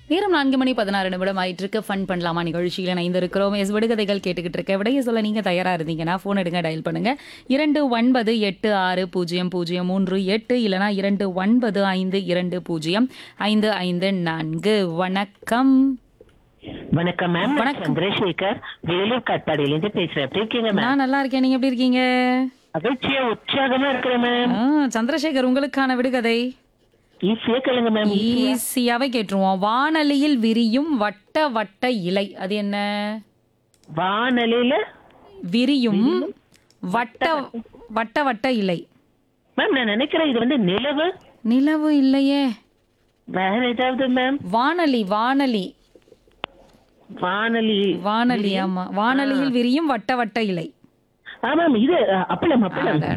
நேரம் நான்கு மணி பதினாறு நிமிடம் ஆயிட்டு இருக்கு ஃபன் பண்ணலாமா நிகழ்ச்சியில் இணைந்து இருக்கிறோம் எஸ் விடுகதைகள் கேட்டுக்கிட்டு இருக்க விடைய சொல்ல நீங்க தயாரா இருந்தீங்கன்னா ஃபோன் எடுங்க டயல் பண்ணுங்க இரண்டு ஒன்பது எட்டு ஆறு பூஜ்ஜியம் பூஜ்ஜியம் மூன்று எட்டு இல்லனா இரண்டு ஒன்பது ஐந்து இரண்டு பூஜ்ஜியம் ஐந்து ஐந்து நான்கு வணக்கம் வணக்கம் மேம் நான் வணக்கம். சந்திரசேகர் வேலூர் காட்பாடியில பேசுறேன் எப்படி இருக்கீங்க மேம் நான் நல்லா இருக்கேன் நீங்க எப்படி இருக்கீங்க மகிழ்ச்சியா உற்சாகமா இருக்கிறேன் மேம் ஆ, சந்திரசேகர் உங்களுக்கான விடுகதை ஈஸியா கேளுங்க மேம் ஈஸியாவே கேட்டுருவோம் வானலியில் விரியும் வட்ட வட்ட இலை அது என்ன வானலில விரியும் வட்ட வட்ட வட்ட இலை மேம் நான் நினைக்கிறேன் இது வந்து நிலவு நிலவு இல்லையே வேற ஏதாவது மேம் வானலி வானலி வானலி வானலி ஆமா வானலியில் விரியும் வட்ட வட்ட இலை ஆ மேம் இது அ, அப்பளம் அப்பளம் அட,